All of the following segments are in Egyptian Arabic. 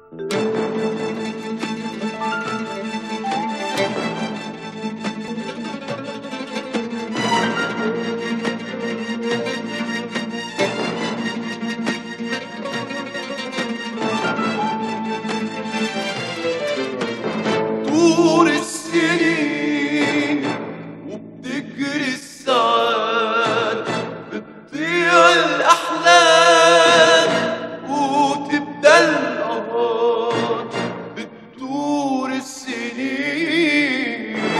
طول السنين وبتجري الساعات بتضيع الأحلام وتبدأ الأهات بتدور السنين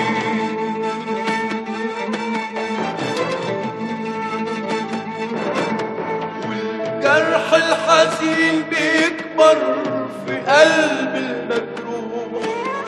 والجرح الحزين بيكبر في قلب المجروح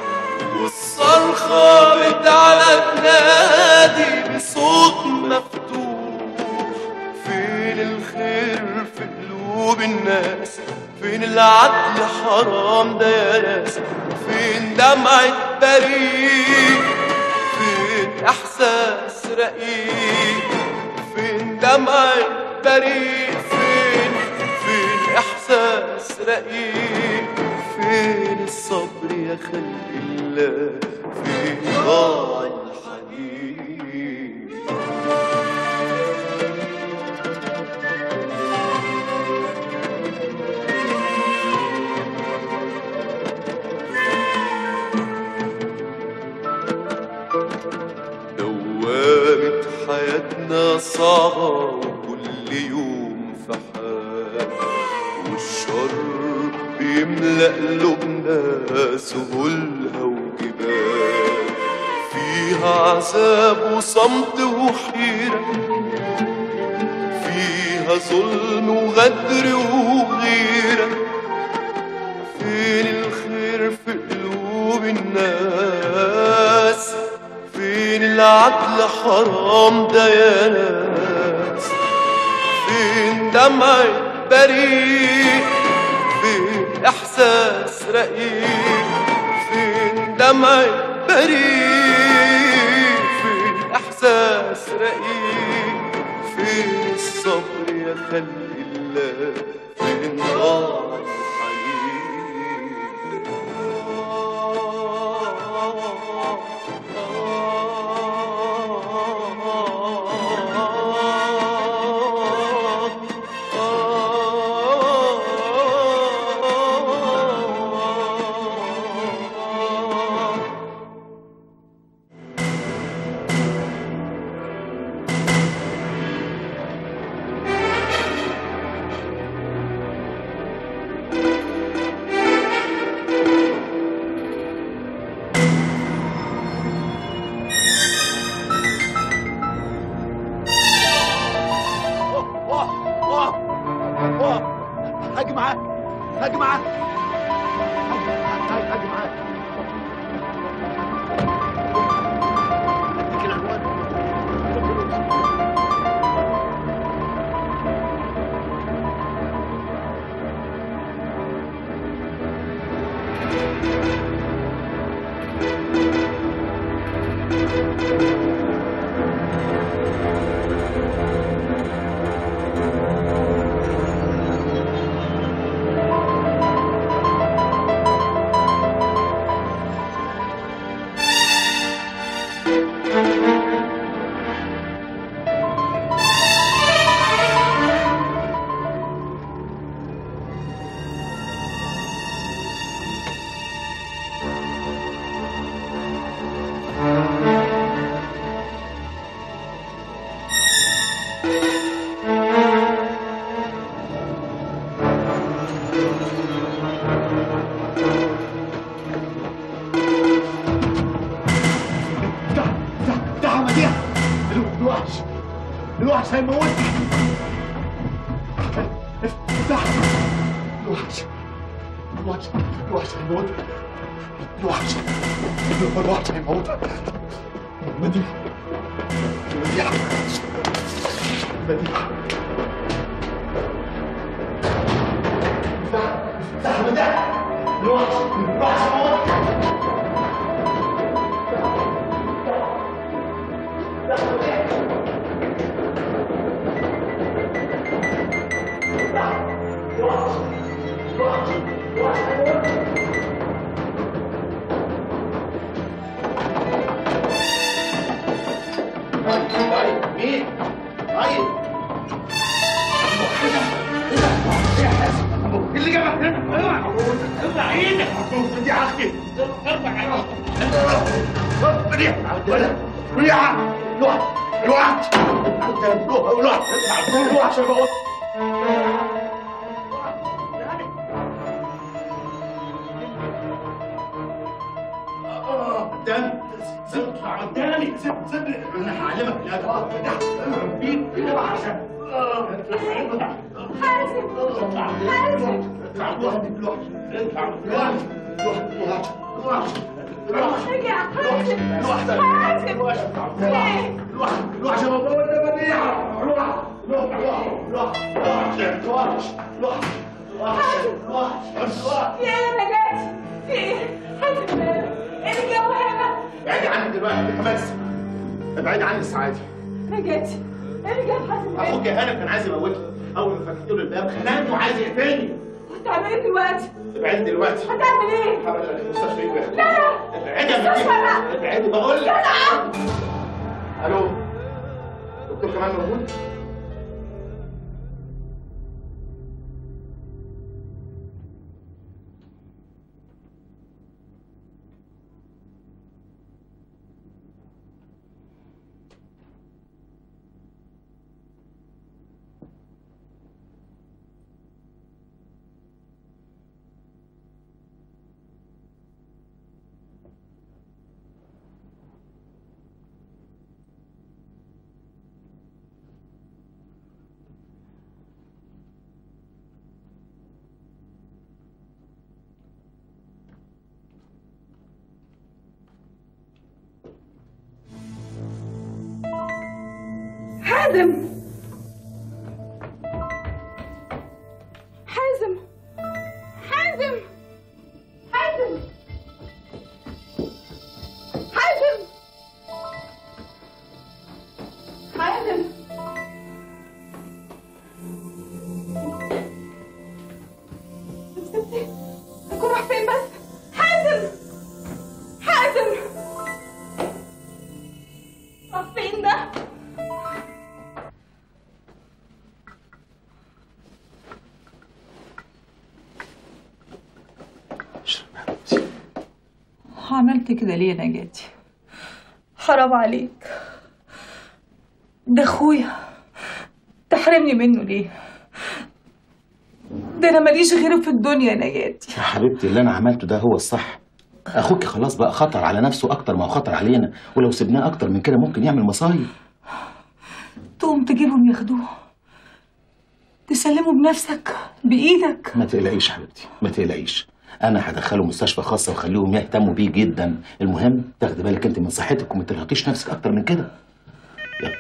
والصرخة بتعلى تنادي بصوت مفتوح فين الخير في قلوب الناس فين العدل حرام ده يا ناس فين دمعة بريء فين إحساس رقيق فين دمعة بريء فين فين إحساس رقيق فين الصبر يا خلق الله فين ضاع الحنين دوامة حياتنا صعبة وكل يوم في حال والشر بيملأ قلوبنا سهولها وجبال فيها عذاب وصمت وحيرة فيها ظلم وغدر وغيرة فين الخير في قلوب الناس فين العدل حرام ده يا ناس فين دمع بريء فين احساس رقيق فين دمع بريء فين احساس رقيق فين الصبر يا خلق الله فين ضاع الحنين هاجي معاك هاجي معاك هاجي هاجي معاك اديك العنوان ده ده ده عملية الوحش الوحش هيموتني افتح الوحش الوحش الوحش هيموتني الوحش الوحش هيموتني مديحة مديحة مديحة افتح افتح مديحة الوحش الوحش هيموتني Watch! Watch! Watch! ارفع ايدك دي اختي ارفع ايدك منيح ولا منيح الوقت الوقت الوقت الوقت عشان بقول قدامي سيب قدامي سيب سيب انا هعلمك يا ده فيك كده بقى عشان حازم حازم اطلع لوحدك لوحدك اطلع لوحدك لوحدك لوحدك رجع حازم لوحدك حازم لوحدك ليه؟ لوحدك لوحدك يا بابا ولا بديعة لوحدك لوحدك لوحدك لوحدك لوحدك في ايه يا نجاتي؟ في ايه؟ حازم مالك؟ ايه الجو هنا؟ ابعدي عني دلوقتي يا خمس ابعدي عني السعادة نجاتي ايه اللي جاب حازم هنا؟ اخوك يا هانم كان عايز يموتني اول ما فتحت له الباب خنقني وعايز يقتلني هتعمل ايه دلوقتي؟ ابعدي دلوقتي هتعمل ايه؟ حاول الاقي المستشفى يجي لا لا ابعدي يا مستشفى لا. بنتي ابعدي بقول لك لا الو دكتور كمان موجود حازم حازم حازم حازم حازم حازم هكون راح فين بس حازم حازم راح فين ده عملت كده ليه يا نجاتي حرام عليك ده اخويا تحرمني منه ليه ده انا ماليش غيره في الدنيا يا نجاتي يا حبيبتي اللي انا عملته ده هو الصح اخوك خلاص بقى خطر على نفسه اكتر ما هو خطر علينا ولو سبناه اكتر من كده ممكن يعمل مصايب تقوم تجيبهم ياخدوه تسلمه بنفسك بايدك ما تقلقيش حبيبتي ما تقلقيش انا هدخله مستشفى خاصه واخليهم يهتموا بيه جدا المهم تاخدي بالك انت من صحتك وما ترهقيش نفسك اكتر من كده يلا.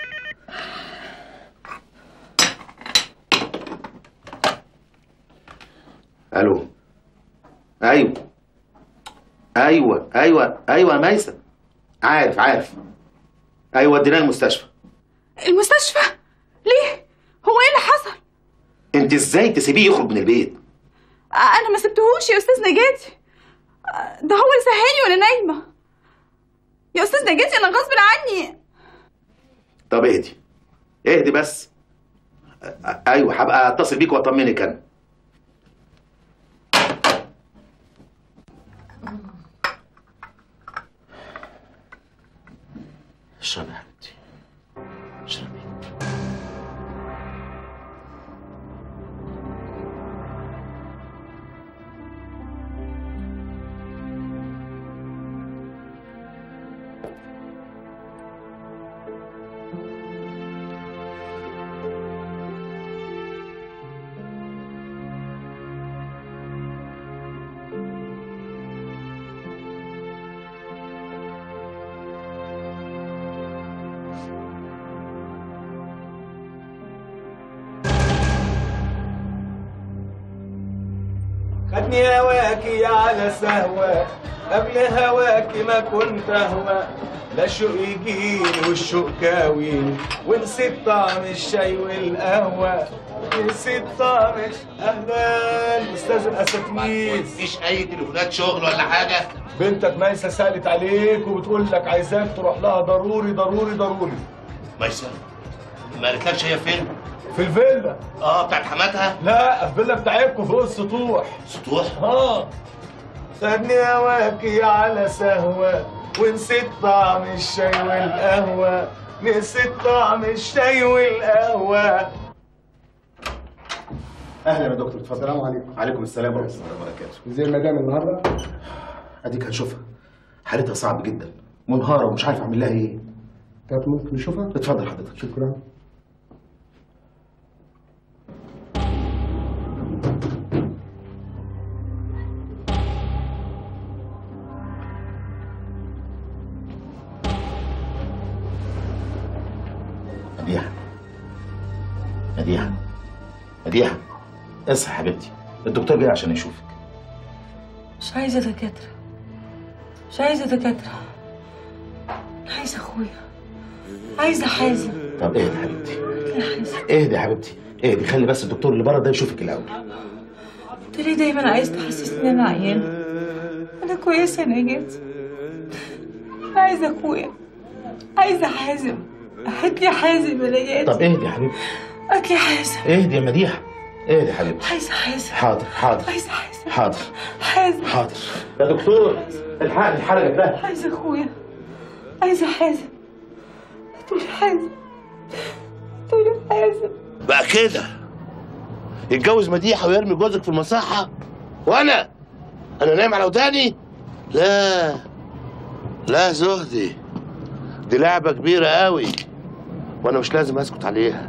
الو ايوه ايوه ايوه ايوه يا ميسة عارف عارف ايوه وديناه المستشفى المستشفى ليه هو ايه اللي حصل انت ازاي تسيبيه يخرج من البيت انا ما سبتهوش يا استاذ نجاتي ده هو اللي صحيني وانا نايمه يا استاذ نجاتي انا غصب عني طب اهدي اهدي بس أ- أ- ايوه هبقى اتصل بيك واطمنك انا اشربي يا حبيبتي اشربي خدني هواكي على سهوة قبل هواكي ما كنت اهوى لا شوق يجيني والشوق كاويني ونسيت طعم الشاي والقهوة نسيت طعم الش- اهلا استاذ الاساتيذ مفيش اي تليفونات شغل ولا حاجه بنتك ميسة سألت عليك وبتقول لك عايزاك تروح لها ضروري ضروري ضروري ميسر ما قالتلكش هي فين في الفيلا اه بتاعت حماتها لا الفيلا بتاعتكم فوق السطوح سطوح اه خدني هواكي على سهوة ونسيت طعم الشاي والقهوة نسيت طعم الشاي والقهوة اهلا يا دكتور اتفضل السلام عليكم عليكم السلام ورحمه الله وبركاته ازي المدام النهارده اديك هتشوفها حالتها صعب جدا منهاره ومش عارف اعمل لها ايه طب ممكن نشوفها اتفضل حضرتك شكرا مديحه مديحه مديحه اصحى يا حبيبتي الدكتور جاي عشان يشوفك مش عايزة دكاترة مش عايزة دكاترة عايزة أخويا عايزة حازم طب اهدي يا حبيبتي يا حازم اهدي يا حبيبتي اهدي خلي بس الدكتور اللي بره ده يشوفك الاول انت ليه دايما عايز تحسسني ان انا عيانة انا كويسة يا نجاة عايزة اخويا عايزة حازم هات لي حازم يا نجاة طب اهدي يا حبيبتي هات لي حازم اهدي يا مديحه اهدي يا حبيبتي عايزة حازم حاضر حاضر عايزة حازم حاضر حازم حاضر يا دكتور الحقني الحركه ده عايزة اخويا عايزة حازم هاتولي حازم هاتولي حازم بقى كده يتجوز مديحه ويرمي جوزك في المصحه وانا انا نايم على وداني لا لا زهدي دي لعبه كبيره قوي وانا مش لازم اسكت عليها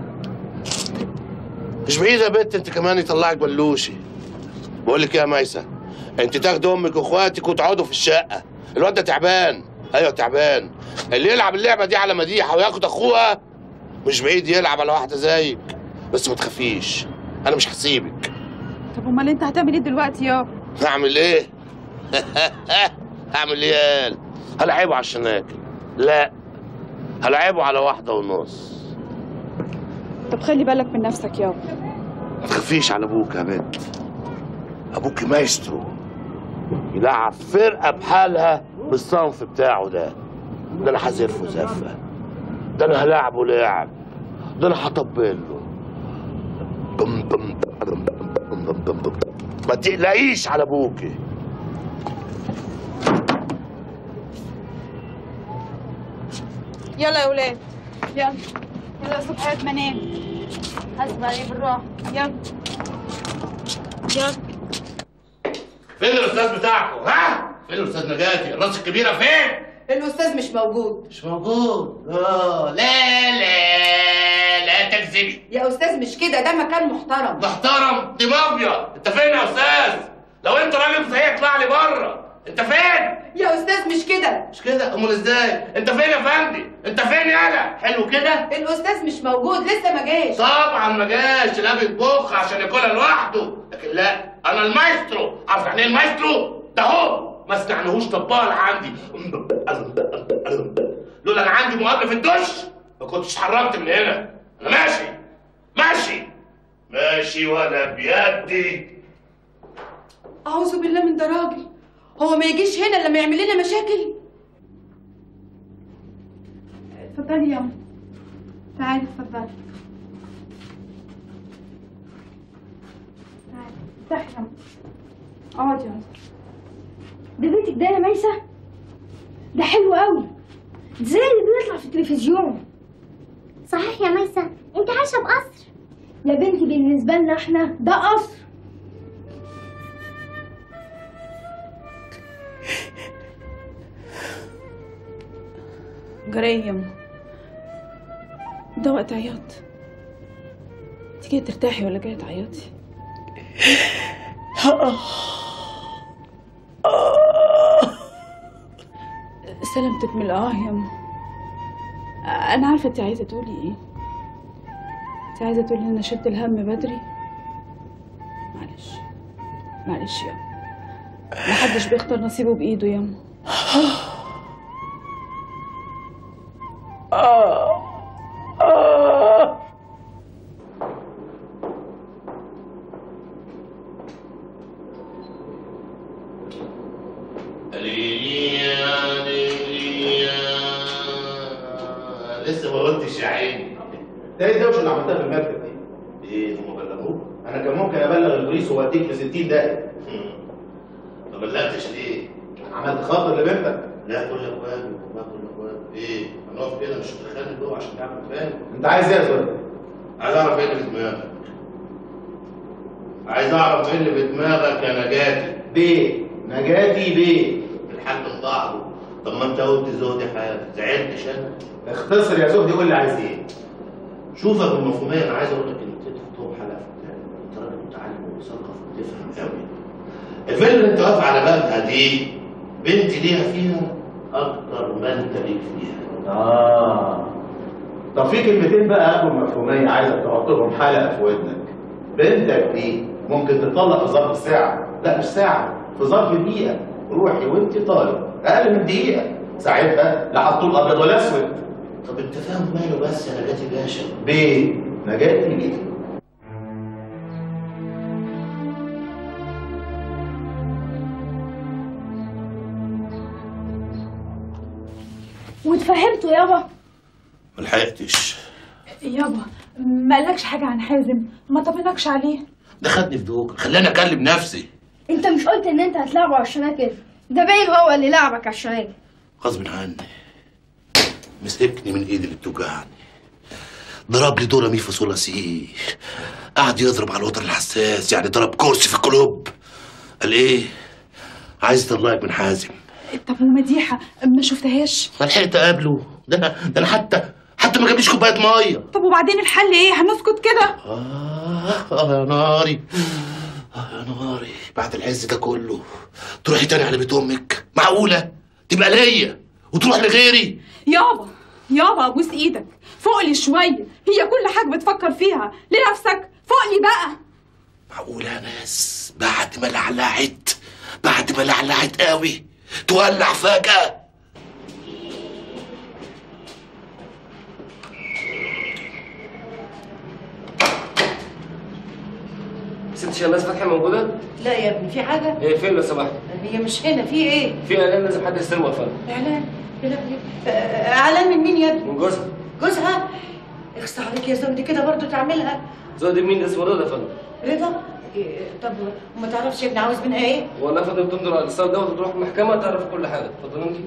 مش بعيد يا بنت انت كمان يطلعك بلوشي بقول لك ايه يا ميسه انت تاخدي امك واخواتك وتقعدوا في الشقه الواد ده تعبان ايوه تعبان اللي يلعب اللعبه دي على مديحه وياخد اخوها مش بعيد يلعب على واحده زيك بس ما تخافيش انا مش هسيبك طب امال انت هتعمل ايه دلوقتي يابا هعمل ايه هعمل ايه يا قال هلعبه على الشناكل لا هلعبه على واحده ونص طب خلي بالك من نفسك يابا ما تخافيش على ابوك يا بنت ابوك مايسترو يلعب فرقه بحالها بالصنف بتاعه ده ده انا هزرفه زفه ده انا هلاعبه لعب ده انا هطبله بم بم بم بم بم بم بم. ما تقلقيش على ابوكي يلا يا ولاد يلا يلا صبحات منام حاسب عليه بالراحه يلا يلا فين الاستاذ بتاعكم ها فين الاستاذ نجاتي الراس الكبيره فين الأستاذ مش موجود مش موجود اه لا لا لا تكذبي يا أستاذ مش كده ده مكان محترم محترم دي مافيا انت فين يا استاذ لو انت راجل صحيح اطلع لي بره انت فين يا أستاذ مش كده مش كده امال ازاي انت فين يا فندي انت فين يالا حلو كده الأستاذ مش موجود لسه ما جاش طبعا ما جاش لا بيطبخ عشان ياكلها لوحده لكن لا انا المايسترو عارف يعني ايه المايسترو ده هو ما استعنهوش طبال عندي لولا انا عندي مقابله في الدش ما كنتش اتحركت من هنا انا ماشي ماشي ماشي وانا بيدي أعوذ بالله من ده راجل هو ما يجيش هنا لما يعمل لنا مشاكل اتفضلي يا تعالي اتفضلي تعالي افتحي يا اقعدي يا ده بيتك ده يا ميسة ده حلو قوي زي اللي بيطلع في التلفزيون صحيح يا ميسة انت عايشة بقصر يا بنتي بالنسبة لنا احنا ده قصر جري يا أما. ده وقت عياط انت جايه ترتاحي ولا جايه تعيطي سلامتك من الاه يا أما. انا عارفه انت عايزه تقولي ايه انت عايزه تقولي ان انا شلت الهم بدري معلش معلش يا أما. محدش بيختار نصيبه بايده يا أما. لسه ما قلتش يا عيني ده ايه الدوشه اللي عملتها في المركب دي كان ممكن ابلغ البوليس واديك في 60 دقيقه ما بلغتش ليه؟ عملت خاطر لبنتك لا كل اخواتي ما كل اخواتي ايه؟ هنقف كده مش هتدخلني جوه عشان تعمل فاهم انت عايز ايه يا زلمه؟ عايز اعرف ايه اللي في دماغك عايز اعرف ايه اللي في دماغك يا نجاتي بيه نجاتي بيه الحل من بعضه طب ما انت قلت زهدي حاجه زعلتش انا اختصر يا زهدي قول لي عايز ايه شوفك المفهوميه انا عايز اقول لك ان انت تحطهم حلقه في التاني انت راجل متعلم ومثقف وتفهم قوي الفيلا اللي انت واقف على بابها دي بنتي ليها فيها اكتر ما انت ليك فيها اه طب في كلمتين بقى ابو مفهوميه عايزك تحطهم حلقه في ودنك بنتك دي ممكن تطلق في ظرف ساعه لا مش ساعه في ظرف دقيقه روحي وانت طالب اقل من دقيقه ساعتها لا هتطول ابيض ولا اسود طب انت فاهم ماله بس يا نجاتي باشا بيه نجاتي بيه واتفهمتوا يابا ملحقتش يابا ما قالكش حاجة عن حازم ما طمنكش عليه ده خدني في دوك خلاني اكلم نفسي انت مش قلت ان انت هتلعبه على الشناكل ده باين هو اللي لعبك على الشناكل غصب عني مسكني من ايدي اللي بتوجعني ضرب لي دورة مي فاصولة سي قعد يضرب على الوتر الحساس يعني ضرب كرسي في القلوب قال ايه عايز يطلعك من حازم طب ومديحة ما شفتهاش ما لحقت اقابله ده انا ده انا حتى حتى ما جابليش كوبايه ميه طب وبعدين الحل ايه هنسكت كده آه آه يا ناري آه يا ناري بعد العز ده كله تروحي تاني على بيت أمك معقولة تبقى ليا وتروح لغيري يابا يابا ابوس ايدك فوق لي شوية هي كل حاجة بتفكر فيها لنفسك فوق لي بقى معقولة يا ناس بعد ما لعلعت بعد ما لعلعت قوي تولع فجأة ست شماس فتحي موجودة؟ لا يا ابني في حاجة هي فين لو سمحت؟ هي مش هنا في ايه في اعلان لازم حد يستلمه يا فندم اعلان يا لهوي. آه، اعلان من مين يا ابني من جوزها جوزها اخص عليك يا زوجتي كده برضو تعملها زود مين اسمه رضا يا فندم رضا إيه، طب وما تعرفش ابني عاوز منها ايه والله يا فندم تمضي على الاتصال دوت وتروح المحكمة تعرف كل حاجة اتفضل انت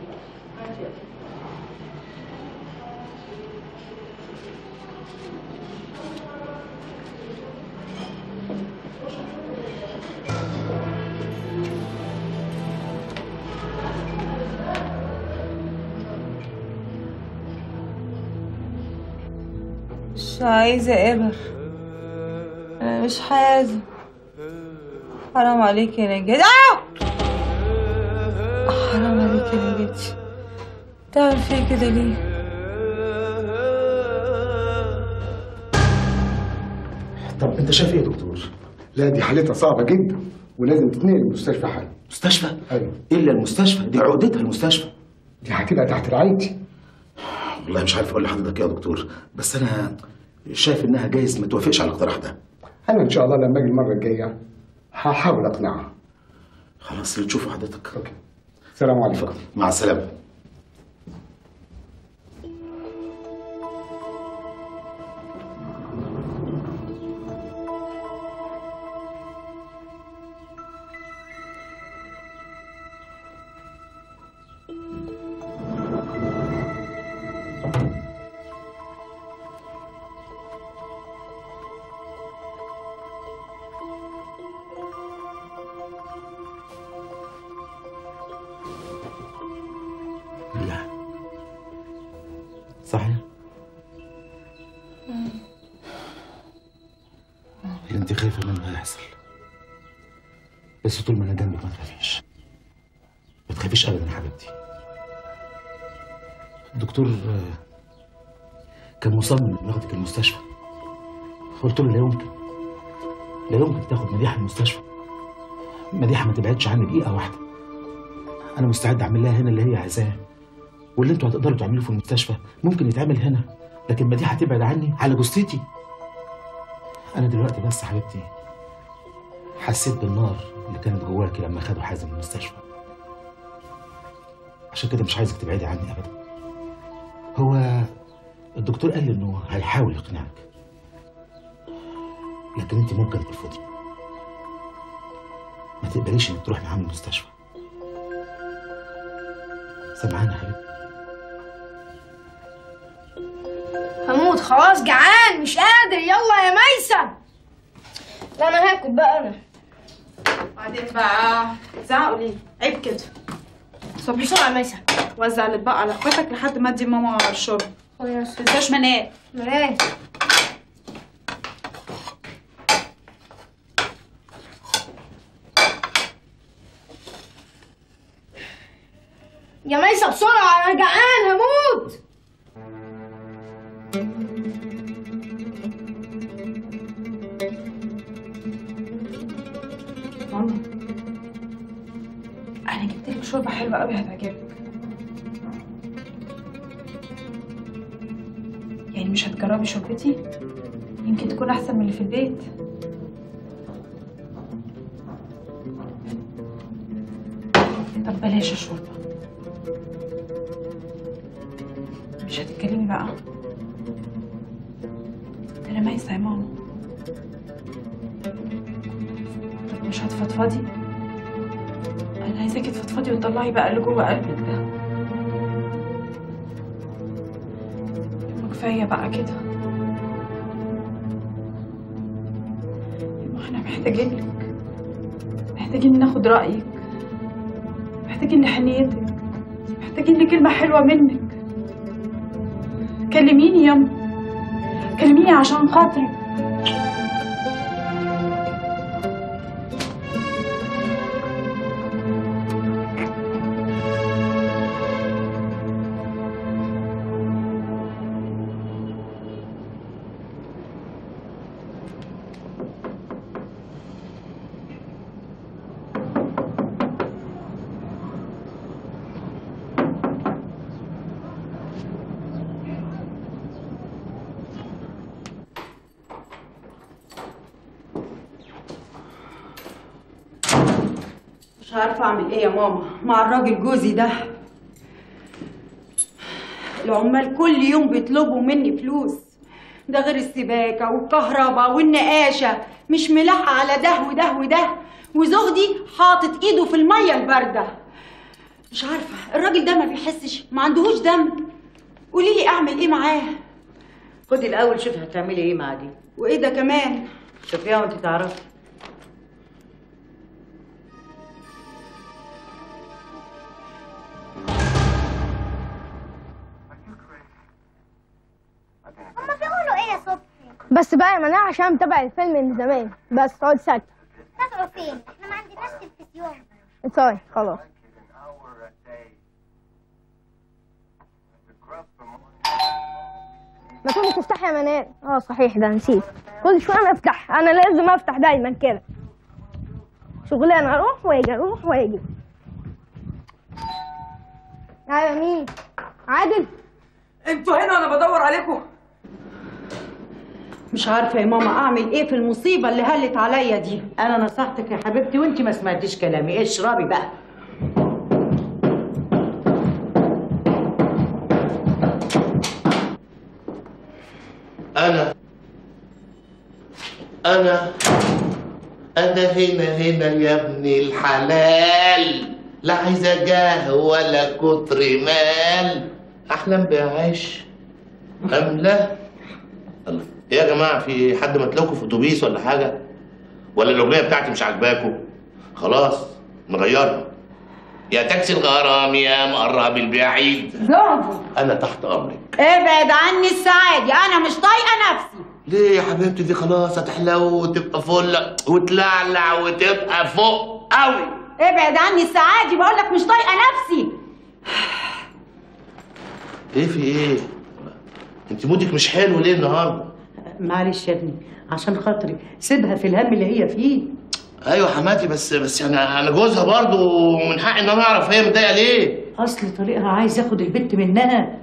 مش عايزة إبر أنا مش حازم حرام عليك يا نجاة آه! حرام عليك يا نجاة تعمل فيا كده ليه؟ طب انت شايف ايه يا دكتور؟ لا دي حالتها صعبة جدا ولازم تتنقل المستشفى حالا مستشفى ايوه الا المستشفى دي عقدتها المستشفى دي هتبقى تحت رعايتي والله مش عارف اقول لحضرتك إيه يا دكتور بس انا شايف انها جايز ما توافقش على الاقتراح ده انا ان شاء الله لما اجي المرة الجاية هحاول اقنعها خلاص اللي تشوفه حضرتك اوكي السلام عليكم مع السلامه لا صحيح اللي انت خايفه منه هيحصل بس طول ما انا جنبك ما تخافيش ما تخافيش ابدا يا حبيبتي الدكتور آه، كان مصمم انه ياخدك المستشفى قلت له لا يمكن لا يمكن تاخد مديحه المستشفى مديحه ما تبعدش عني دقيقه واحده انا مستعد اعمل لها هنا اللي هي عايزاه واللي انتوا هتقدروا تعملوه في المستشفى ممكن يتعمل هنا لكن مديحه تبعد عني على جثتي انا دلوقتي بس حبيبتي حسيت بالنار اللي كانت جواكي لما خدوا حازم من المستشفى عشان كده مش عايزك تبعدي عني ابدا هو الدكتور قال لي انه هيحاول يقنعك لكن انت ممكن ترفضي ما تقبليش انك تروحي معاهم المستشفى سامعانا يا حبيبتي هموت خلاص جعان مش قادر يلا يا ميسة لا انا هاكل بقى انا بعدين بقى زعقوا ليه عيب كده صبحي بسرعة يا ميسة وزع الاطباق على اخواتك لحد ما ادي ماما الشرب خلاص ما تنساش منال مراه يا ميسة بسرعة انا جعان هموت ماما انا جبت لك شوربه حلوه قوي هتعجبك يعني مش هتجربي شوربتي يمكن تكون احسن من اللي في البيت طب بلاش الشوربه مش هتتكلمي بقى ده انا مايسه يا ماما طب مش هتفضفضي انا عايزاكي تفضفضي وتطلعي بقى اللي جوه قلبك ده ما كفايه بقى كده ما احنا محتاجين لك محتاجين ناخد رايك محتاجين لحنيتك محتاجين لكلمه حلوه منك كلميني ياما كلميني عشان خاطري مش عارفة أعمل إيه يا ماما مع الراجل جوزي ده العمال كل يوم بيطلبوا مني فلوس ده غير السباكة والكهرباء والنقاشة مش ملاحقة على ده وده وده وزهدي حاطط إيده في المية الباردة مش عارفة الراجل ده ما بيحسش ما عندهوش دم قولي لي أعمل إيه معاه خدي الاول شوفي هتعملي ايه مع دي وإيه ده كمان شوفيها وانت تعرفي هما بيقولوا ايه يا صبحي؟ بس بقى يا مناعة عشان متابع الفيلم من زمان بس اقعد ساكت تابعوا فين؟ احنا ما عندناش تلفزيون طيب خلاص ما تقومي تفتحي يا منال اه صحيح ده نسيت كل شويه انا افتح انا لازم افتح دايما كده شغلانه اروح واجي اروح واجي ايوه مين عادل انتوا هنا وانا بدور عليكم مش عارفة يا ماما أعمل إيه في المصيبة اللي هلت عليا دي انا نصحتك يا حبيبتي وانت ما سمعتيش كلامي اشربي بقى أنا أنا أنا هنا هنا يا ابن الحلال لا عايزة جاه ولا كتر مال أحلم بعيش أم لا الله إيه يا جماعة في حد متلوكوا في أتوبيس ولا حاجة ولا الأغنية بتاعتي مش عاجباكوا خلاص نغيرها يا تاكسي الغرام يا مقرب البعيد برافو أنا تحت أمرك ابعد عني السعادة أنا مش طايقة نفسي ليه يا حبيبتي دي خلاص هتحلو وتبقى فل وتلعلع وتبقى فوق قوي ابعد عني السعادة بقول لك مش طايقة نفسي ايه في ايه انت مودك مش حلو ليه النهارده معلش يا ابني عشان خاطري سيبها في الهم اللي هي فيه ايوه حماتي بس بس انا انا جوزها برضه ومن حقي ان انا اعرف هي متضايقه ليه اصل طريقها عايز ياخد البت منها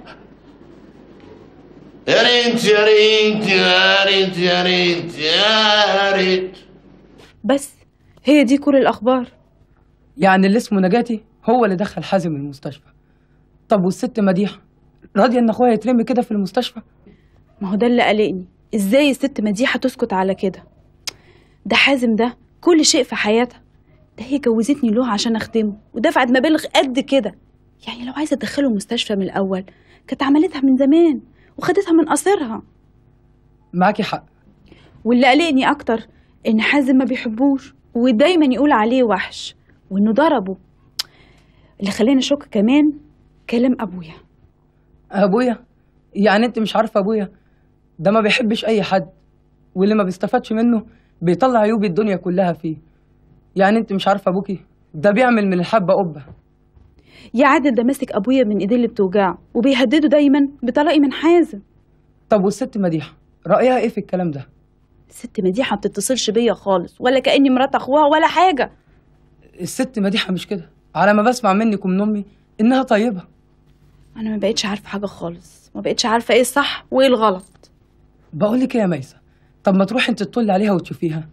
يا ريت يا ريت يا ريت يا ريت يا ريت بس هي دي كل الأخبار يعني اللي اسمه نجاتي هو اللي دخل حازم المستشفى طب والست مديحة راضية ان اخويا يترمي كده في المستشفى ما هو ده اللي قلقني ازاي الست مديحة تسكت على كده ده حازم ده كل شيء في حياتها ده هي جوزتني له عشان اخدمه ودفعت مبالغ قد كده يعني لو عايزه تدخله مستشفى من الاول كانت عملتها من زمان وخدتها من قصرها معاكي حق واللي قلقني اكتر ان حازم ما بيحبوش ودايما يقول عليه وحش وانه ضربه اللي خلاني اشك كمان كلام ابويا ابويا يعني انت مش عارفه ابويا ده ما بيحبش اي حد واللي ما بيستفادش منه بيطلع عيوب الدنيا كلها فيه يعني انت مش عارفه ابوكي ده بيعمل من الحبه قبه يا عادل ده ماسك ابويا من ايديه اللي بتوجعه وبيهدده دايما بطلاقي من حازم طب والست مديحه رايها ايه في الكلام ده الست مديحه ما بتتصلش بيا خالص ولا كاني مرات اخوها ولا حاجه الست مديحه مش كده على ما بسمع منك ومن امي انها طيبه انا ما بقتش عارفه حاجه خالص ما بقتش عارفه ايه الصح وايه الغلط بقول لك ايه يا ميسه طب ما تروحي انت تطلي عليها وتشوفيها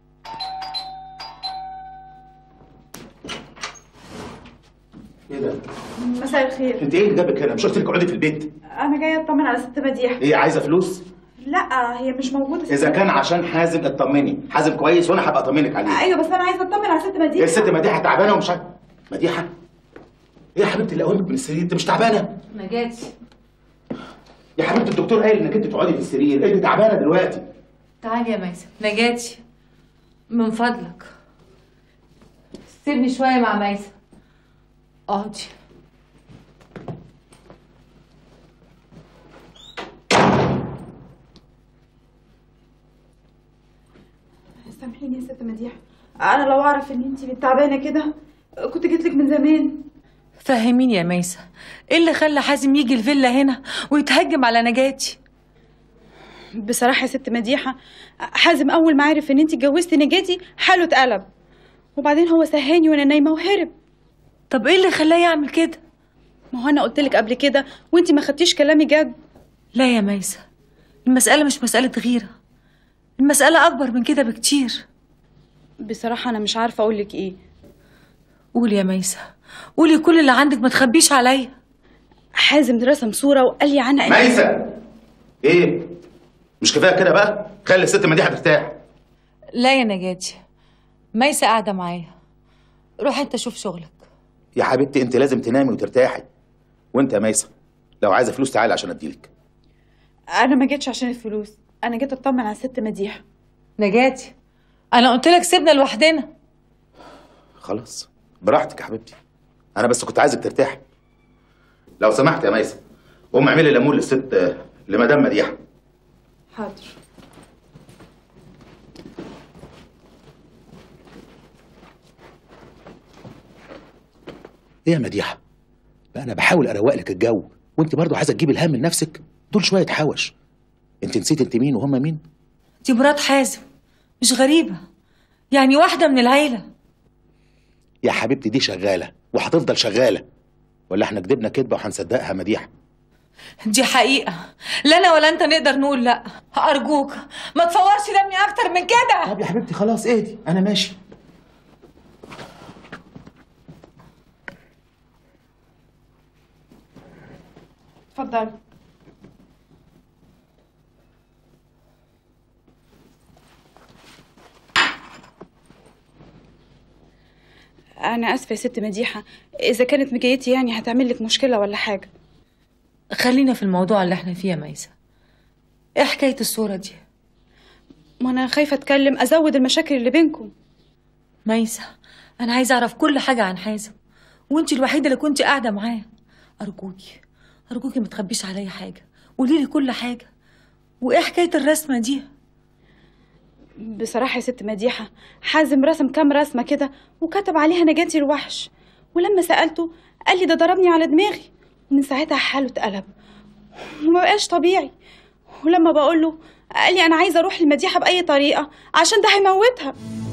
ايه ده؟ مساء الخير انت ايه اللي جابك هنا؟ مش قلت لك اقعدي في البيت؟ انا جايه اطمن على ست مديحه ايه عايزه فلوس؟ لا هي مش موجوده اذا كان عشان حازم اطمني، حازم كويس وانا هبقى اطمنك عليه. ايوه بس انا عايزه اطمن على ست ايه مديحه الست مديحه تعبانه ومش عارف مديحه؟ ايه يا حبيبتي اللي قومك من السرير انت مش تعبانه؟ نجاتي يا حبيبتي الدكتور قال انك انت تقعدي في السرير، انت تعبانه دلوقتي. تعالي يا ميسة نجاتي من فضلك سيبني شوية مع ميسة اقعدي سامحيني يا ست مديحه انا لو اعرف ان انت تعبانه كده كنت جيت لك من زمان فهميني يا ميسة ايه اللي خلى حازم يجي الفيلا هنا ويتهجم على نجاتي بصراحه يا ست مديحه حازم اول ما عرف ان انت اتجوزتي نجاتي حاله اتقلب وبعدين هو سهاني وانا نايمه وهرب طب ايه اللي خلاه يعمل كده ما هو انا قلت لك قبل كده وانت ما خدتيش كلامي جد لا يا ميسة المسألة مش مسألة غيرة المسألة أكبر من كده بكتير بصراحه انا مش عارفه اقول لك ايه قولي يا ميسة قولي كل اللي عندك ما تخبيش عليا حازم رسم صوره وقال لي عنها إن- ميسة ايه؟ مش كفايه كده بقى؟ خلي الست مديحه ترتاح. لا يا نجاتي ميسة قاعدة معايا روح انت شوف شغلك يا حبيبتي انت لازم تنامي وترتاحي. وانت يا ميسة لو عايزه فلوس تعالي عشان اديلك. انا ما جيتش عشان الفلوس انا جيت اطمن على ست مديحه نجاتي انا قلت لك سيبنا لوحدنا خلاص براحتك يا حبيبتي. انا بس كنت عايزك ترتاحي. لو سمحت يا ميسة قوم اعملي ليمون للست لمدام مديحه. حاضر ايه يا مديحه؟ بقى انا بحاول اروق لك الجو وانت برضه عايزه تجيبي الهم لنفسك دول شويه حوش انت نسيت انت مين وهم مين؟ دي مرات حازم مش غريبة يعني واحدة من العيلة يا حبيبتي دي شغاله وهتفضل شغاله ولا احنا كدبنا كدبه وهنصدقها مديحه دي حقيقة لا أنا ولا أنت نقدر نقول لأ أرجوك ما تفورش دمي أكتر من كده طب يا حبيبتي خلاص اهدي انا ماشي اتفضلي انا اسفه يا ست مديحه اذا كانت مجيتي يعني هتعمل لك مشكله ولا حاجه خلينا في الموضوع اللي احنا فيه يا ميسة ايه حكاية الصورة دي؟ ما انا خايفه اتكلم ازود المشاكل اللي بينكم ميسة أنا عايزة أعرف كل حاجة عن حازم وأنت الوحيدة اللي كنت قاعدة معاه أرجوكي أرجوكي ما تخبيش عليا حاجة قولي لي كل حاجة وإيه حكاية الرسمة دي؟ بصراحه يا ست مديحه حازم رسم كام رسمه كده وكتب عليها نجاتي الوحش ولما سالته قال لي ده ضربني على دماغي ومن ساعتها حاله اتقلب وما بقاش طبيعي ولما بقول له قال لي انا عايزه اروح لمديحه باي طريقه عشان ده هيموتها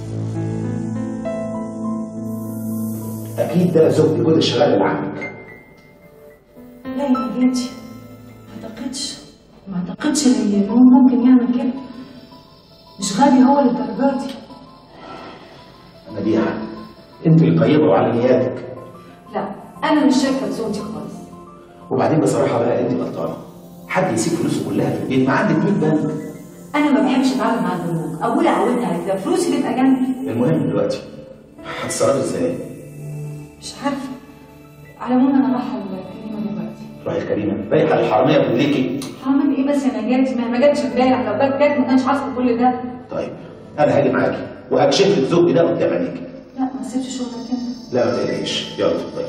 اكيد ده زوجتي كل الشغال اللي عندك لا يا بنتي ما أعتقدش ما أعتقدش إن هو ممكن يعمل كده مش غبي هو للدرجة دي مديحه انت اللي طيبه وعلى نياتك لا أنا مش شايفة زوجتي خالص وبعدين بصراحه بقى انت غلطانه حد يسيب فلوسه كلها في البيت ما عندك 100 بنك أنا ما بحبش أتعامل مع البنوك أبويا عودني على كده فلوسي تبقى جنبي المهم دلوقتي هتتصرفي ازاي؟ مش عارفه على العموم انا رايحه الكريمه دلوقتي رايح كريمه باقي على الحراميه برجليكي هعمل ايه بس يا نجاتي ما ما جاتش امبارح لو جت جت ما كانش حصل كل ده طيب انا هاجي معاكي وهكشف لك زوجي ده قدام عينيكي لا ما تسيبش شغلك انت لا ما تقلقيش يلا اتفضلي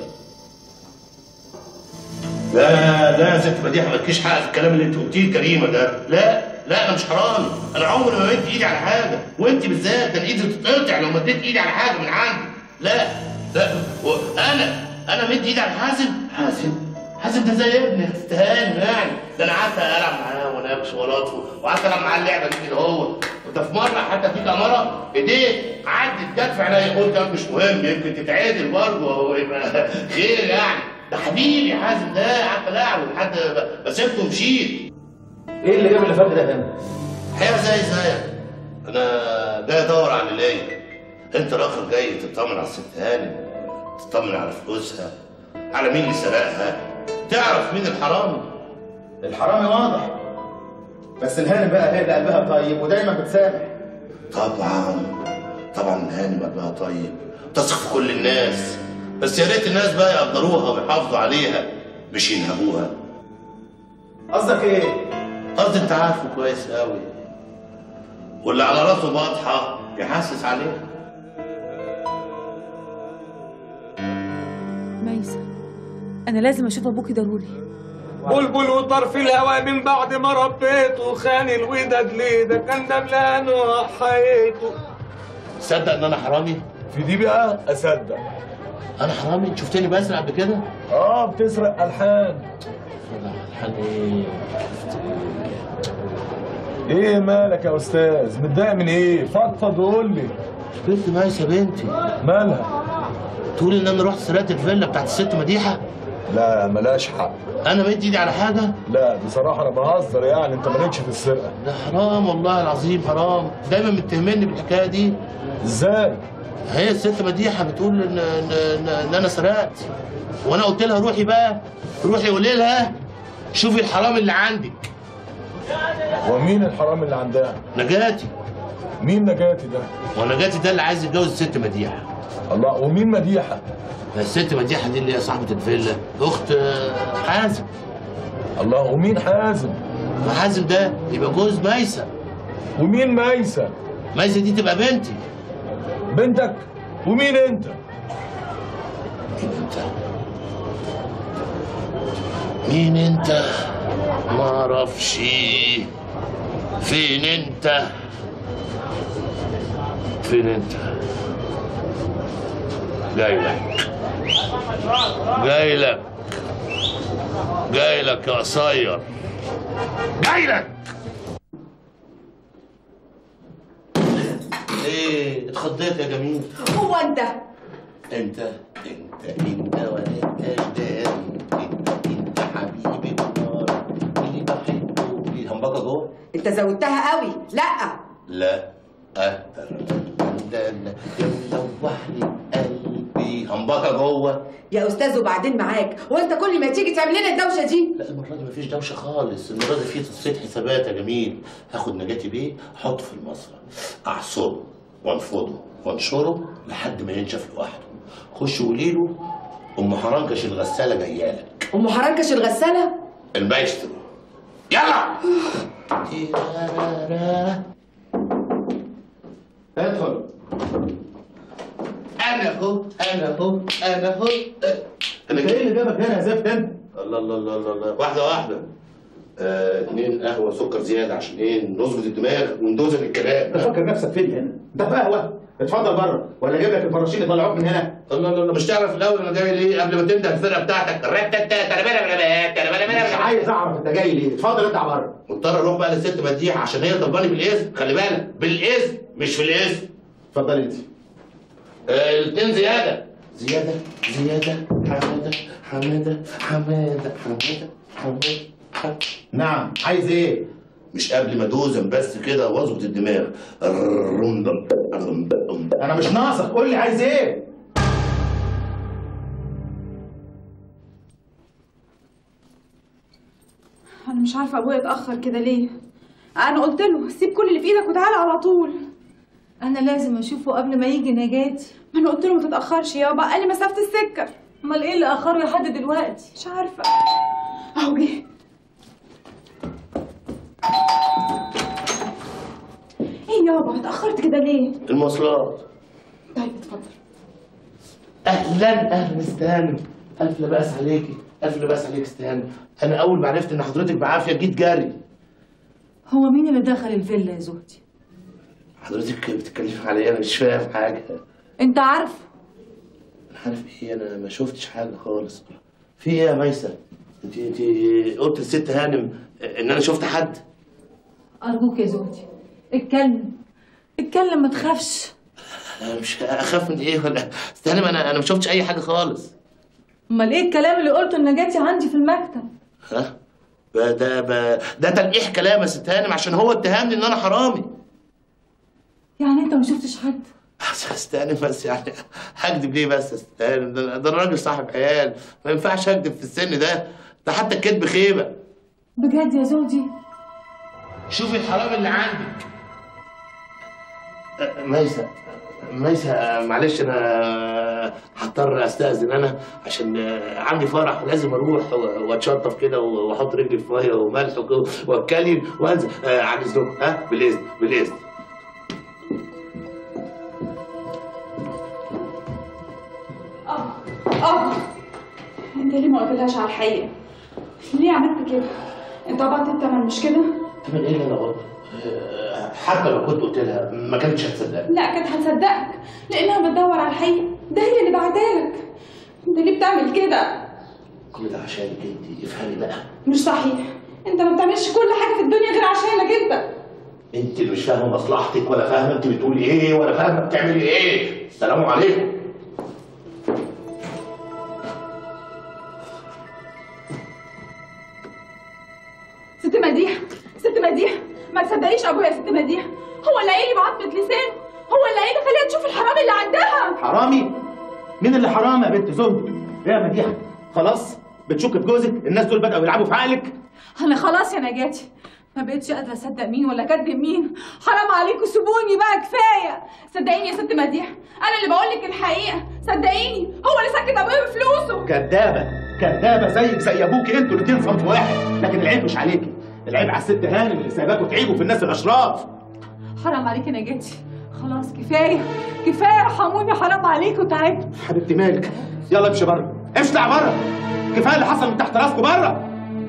لا لا يا ست مديحه مالكيش حق في الكلام اللي انت قلتيه كريمه ده لا لا انا مش حرامي انا عمري ما مدت ايدي على حاجه وانت بالذات ده ايدي تتقطع لو مديت ايدي على حاجه من عندي لا لا و- انا انا مدي ايدي على حازم حازم حازم ده زي ابني تستهان يعني ده انا قعدت العب معاه واناقش ولاطفه وقعدت العب معاه اللعبه دي كده هو وده في مره حتى في كاميرا ايديه عدت جت في عينيا قلت ده مش مهم يمكن تتعدل برضه هو يبقى خير يعني ده حبيبي حازم ده قعدت العب لحد ما سبته ومشيت ايه اللي جاب اللي فات ده هنا؟ حقيقة زي زيك انا جاي ادور على اللي انت راجل جاي تطمن على الست هانم تطمن على فلوسها على مين اللي سرقها تعرف مين الحرامي الحرامي واضح بس الهانم بقى هي اللي قلبها طيب ودايما بتسامح طبعا طبعا هانم قلبها طيب تثق في كل الناس بس يا ريت الناس بقى يقدروها ويحافظوا عليها مش ينهبوها قصدك ايه؟ قصدي انت عارفه كويس قوي واللي على راسه باطحه يحسس عليها ميسة انا لازم اشوف ابوكي ضروري بلبل وطرف الهوى من بعد ما ربيته خان الوداد ليه ده كان دبلان وحياته تصدق ان انا حرامي في دي بقى اصدق انا حرامي انت شفتني بسرق قبل كده اه بتسرق الحان الحان ايه ايه مالك يا استاذ متضايق من ايه فضفض وقول لي بنت مايسه بنتي مالها تقول ان انا رحت سرقت الفيلا بتاعت الست مديحه لا ملاش حق انا مدي ايدي على حاجه لا بصراحه انا بهزر يعني انت مالكش في السرقه ده حرام والله العظيم حرام دايما متهمني بالحكايه دي ازاي هي الست مديحه بتقول ان ان, إن, إن انا سرقت وانا قلت لها روحي بقى روحي قولي لها شوفي الحرام اللي عندك ومين الحرام اللي عندها نجاتي مين نجاتي ده ونجاتي ده اللي عايز يتجوز الست مديحه الله ومين مديحه الست مديحه دي اللي هي صاحبه الفيلا اخت آه، حازم الله ومين حازم وحازم ده يبقى جوز ميسه ومين ميسه ميسه دي تبقى بنتي بنتك ومين انت انت مين انت ما اعرفش فين انت فين انت جاي لك جاي لك جاي لك يا قصير جاي لك ايه اتخضيت يا جميل هو انت انت انت انت ولا انت انت انت حبيبي النار اللي بحبه في همبكه جوه انت زودتها قوي لا لا اقدر لا لا يملوح لي قلبي همبكه جوه يا استاذ وبعدين معاك وانت كل ما تيجي تعمل لنا الدوشه دي لا المره دي مفيش دوشه خالص المره دي في تصفيه حسابات يا جميل هاخد نجاتي بيه احطه في المصرف اعصره وانفضه وانشره لحد ما ينشف لوحده خش قولي له ام حرنكش الغساله جايه لك ام حرنكش الغساله المايسترو يلا ادخل انا اهو انا اهو انا اهو انت ايه اللي جابك هنا يا زفت انت؟ الله الله الله الله الله واحده واحده آه، اتنين قهوه سكر زياده عشان ايه نظبط الدماغ وندوزن الكلام تفكر نفسك فين هنا؟ انت في قهوه اتفضل بره ولا اجيب لك الفراشين اللي طلعوك من هنا؟ الله الله الله مش تعرف الاول انا جاي ليه قبل ما تنده الفرقه بتاعتك مش عايز اعرف انت جاي ليه؟ اتفضل اطلع بره مضطر اروح بقى للست مديحه عشان هي طلباني بالاذن خلي بالك بالاذن مش في الاذن اتفضل انت آه، الاتنين زياده زياده زياده حماده حماده حماده حماده حماده حماده نعم عايز ايه؟ مش قبل ما دوزن بس كده واظبط الدماغ الرمدم الرمدم انا مش ناقصك قول لي عايز ايه؟ انا مش عارفه ابويا اتاخر كده ليه انا قلت له سيب كل اللي في ايدك وتعالى على طول انا لازم اشوفه قبل ما يجي نجاتي ما انا قلت له ما تتاخرش يابا قال لي مسافه السكه امال ايه اللي اخره لحد دلوقتي مش عارفه اهو جه ايه يابا اتاخرت كده ليه المواصلات طيب اتفضل اهلا اهلا استهانم الف لا باس عليكي الف لا باس عليك استهانم انا اول ما عرفت ان حضرتك بعافيه جيت جري هو مين اللي دخل الفيلا يا زهدي حضرتك بتتكلمي عليا انا مش فاهم حاجه انت عارف انا عارف ايه انا ما شفتش حاجه خالص في ايه يا ميسه انت انت قلت للست هانم ان انا شفت حد ارجوك يا زهدي اتكلم اتكلم ما تخافش انا مش اخاف من ايه ولا استهانم انا انا ما شفتش اي حاجه خالص امال ايه الكلام اللي قلته لنجاتي عندي في المكتب ها ده ده ب- ده تلقيح كلام يا ست هانم عشان هو اتهمني ان انا حرامي يعني انت ما شفتش حد استهانم بس يعني هكدب ليه بس يا ست هانم ده ده انا راجل صاحب عيال ما ينفعش اكدب في السن ده ده حتى الكذب خيبه بجد يا زهدي شوفي الحرام اللي عندك أه، ميسة ميسة أه، معلش انا هضطر استاذن انا عشان أه، عندي فرح لازم اروح و- واتشطف كده و- واحط رجلي في ميه وملح وكده واتكلم وانزل أه، عن اذنكم ها بالاذن بالاذن اه اه انت ليه ما قلتلهاش على الحقيقه ليه عملت كده انت قبضت الثمن مش كده من ايه اللي انا قلته؟ أه، حتى لو كنت قلت لها ما كانتش هتصدقني لا كانت هتصدقك لانها بتدور على الحقيقه ده هي اللي بعتالك انت ليه بتعمل كده كل ده عشانك انت افهمي بقى مش صحيح انت ما بتعملش كل حاجه في الدنيا غير عشانك انت انت اللي مش فاهمه مصلحتك ولا فاهمه انت بتقولي ايه ولا فاهمه بتعملي ايه السلام عليكم ست مديحه ست مديحه ما تصدقيش ابويا يا ست مديحه هو اللي قايل لي بعضمه لسان هو اللي قايل لي خليها تشوف الحرام اللي عندها حرامي مين اللي حرام يا بنت زهد ايه يا مديحه خلاص بتشك في جوزك الناس دول بدأوا يلعبوا في عقلك انا خلاص يا نجاتي ما بقتش قادره اصدق مين ولا كدب مين حرام عليكم سيبوني بقى كفايه صدقيني يا ست مديحه انا اللي بقول لك الحقيقه صدقيني هو اللي سكت ابويا بفلوسه كدابه كدابه زيك زي ابوك انتوا الاتنين صنف واحد لكن العيب مش عليكي العيب على الست هانم اللي سايباكوا تعيبوا في الناس الاشراف حرام عليك يا نجاتي خلاص كفايه كفايه ارحموني حرام عليكم تعبت حبيبتي مالك يلا امشي بره امشي اطلع بره كفايه اللي حصل من تحت راسكم بره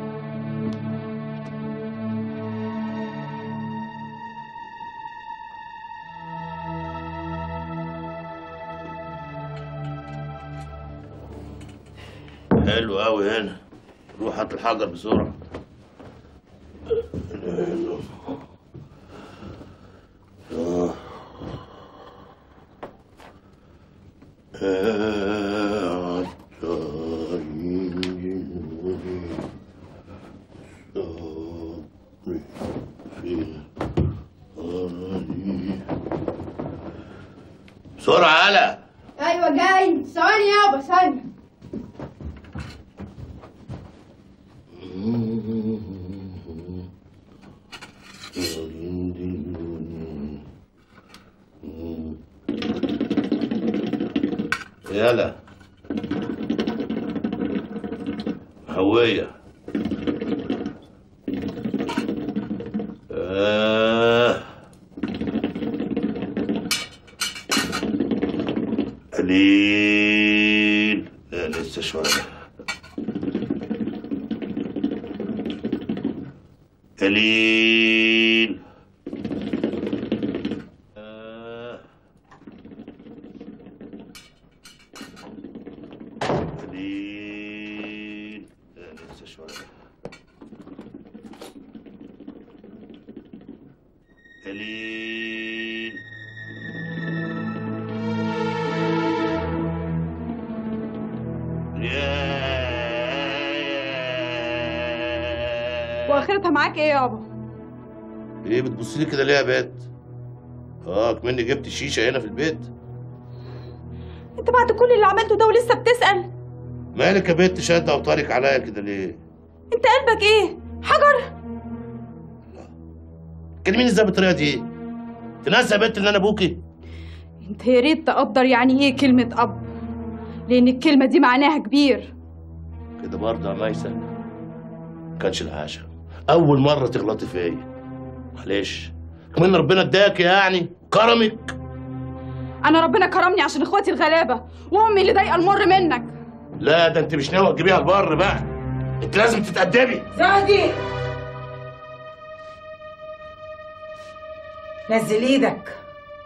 حلو قوي هنا روح هات الحجر بسرعه آه. آه. بسرعة يلا ايوه جاي ثواني يابا ثانية يلا هوية آه. قليل لا لسه شوية قليل آه. قليل لا لسه شوية قليل واخرتها معاك ايه يابا ايه بتبصي لي كده ليه يا بنت؟ اه كمني جبت الشيشه هنا في البيت انت بعد كل اللي عملته ده ولسه بتسال مالك يا بنت شاد اوتارك عليا كده ليه؟ انت قلبك ايه حجر كلميني ازاي بالطريقه دي؟ تنسى يا بنت ان انا ابوكي؟ انت يا ريت تقدر يعني ايه كلمة اب لان الكلمة دي معناها كبير كده برضه يا ميسة كانش العاشر اول مره تغلطي فيا معلش كمان ربنا اداك يعني كرمك انا ربنا كرمني عشان اخواتي الغلابة وامي اللي ضايقة المر منك لا ده انت مش ناوي تجيبيها البر بقى انت لازم تتأدبي زهدي نزل ايدك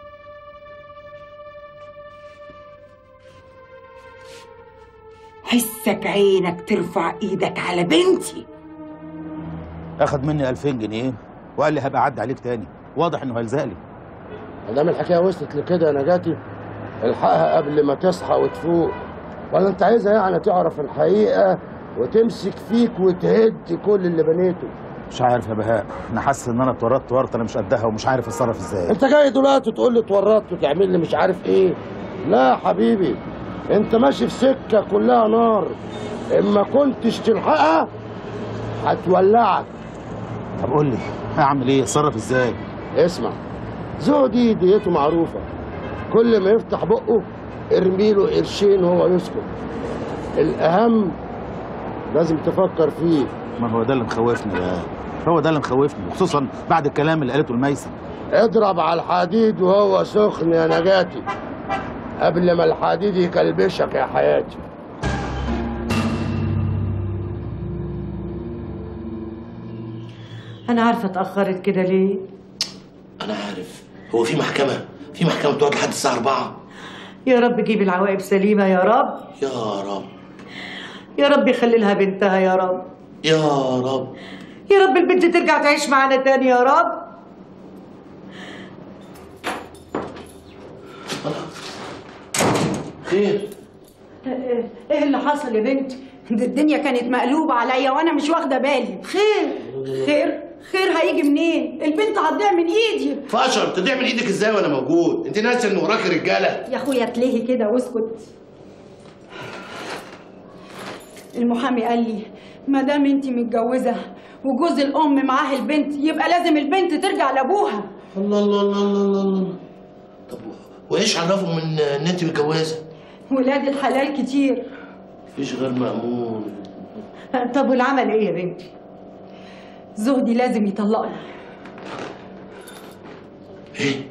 حسك عينك ترفع ايدك على بنتي اخد مني 2000 جنيه وقال لي هبقى اعدي عليك تاني واضح انه هيلزق لي ما دام الحكايه وصلت لكده يا نجاتي الحقها قبل ما تصحى وتفوق ولا انت عايزها يعني تعرف الحقيقه وتمسك فيك وتهد كل اللي بنيته مش عارف يا بهاء انا حاسس ان انا اتورطت ورطه انا مش قدها ومش عارف اتصرف ازاي انت جاي دلوقتي تقول لي اتورطت وتعمل لي مش عارف ايه لا يا حبيبي انت ماشي في سكه كلها نار اما كنتش تلحقها هتولعك طب قول لي هعمل ايه اتصرف ازاي اسمع زودي ديته معروفه كل ما يفتح بقه ارمي له قرشين وهو يسكت الاهم لازم تفكر فيه ما هو ده اللي مخوفني بقى هو ده اللي مخوفني وخصوصا بعد الكلام اللي قالته الميسم اضرب على الحديد وهو سخن يا نجاتي قبل ما الحديد يكلبشك يا حياتي انا عارفه اتاخرت كده ليه انا عارف هو في محكمه في محكمه بتقعد لحد الساعه 4 يا رب جيب العواقب سليمه يا رب يا رب يا رب يخلي لها بنتها يا رب يا رب يا رب البنت ترجع تعيش معانا تاني يا رب خير ايه إيه اللي حصل يا بنت دي الدنيا كانت مقلوبه عليا وانا مش واخده بالي خير خير خير هيجي منين البنت هتضيع من ايدي فشر تضيع من ايدك ازاي وانا موجود انت ناسي ان وراك رجاله يا اخويا تلهي كده واسكت المحامي قال لي ما دام انت متجوزه وجوز الام معاه البنت يبقى لازم البنت ترجع لابوها الله الله الله الله الله طب وايش عرفهم ان ان انت متجوزه ولاد الحلال كتير مفيش غير مأمون طب والعمل ايه يا بنتي زهدي لازم يطلقني ايه